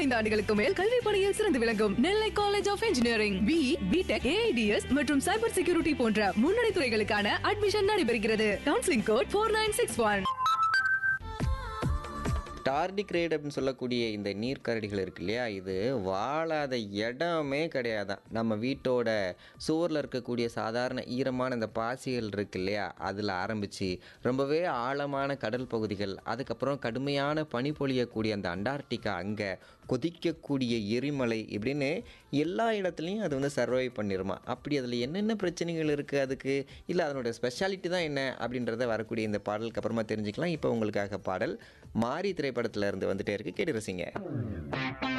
பதினைந்து ஆண்டுகளுக்கு மேல் கல்வி பணியில் சிறந்து விளங்கும் Nellai college of engineering B BTech AIDS மற்றும் சைபர் செக்யூரிட்டி போன்ற முன்னணி துறைகளுக்கான அட்மிஷன் நடைபெறுகிறது counselling code four nine six one டார்டிக் ரேட் அப்படின்னு சொல்லக்கூடிய இந்த நீர்க்கரடிகள் இருக்கு இல்லையா இது வாழாத இடமே கிடையாதான் நம்ம வீட்டோட சுவரில் இருக்கக்கூடிய சாதாரண ஈரமான இந்த பாசிகள் இருக்கு இல்லையா அதில் ஆரம்பித்து ரொம்பவே ஆழமான கடல் பகுதிகள் அதுக்கப்புறம் கடுமையான பனி பொழியக்கூடிய அந்த அண்டார்டிகா அங்கே கொதிக்கக்கூடிய எரிமலை இப்படின்னு எல்லா இடத்துலையும் அது வந்து சர்வை பண்ணிருமா அப்படி அதில் என்னென்ன பிரச்சனைகள் இருக்குது அதுக்கு இல்லை அதனோட ஸ்பெஷாலிட்டி தான் என்ன அப்படின்றத வரக்கூடிய இந்த பாடலுக்கு அப்புறமா தெரிஞ்சுக்கலாம் இப்போ உங்களுக்காக பாடல் மாரி திரைப்படத்துல இருந்து வந்துட்டே இருக்கு கேட்டு ரசிங்க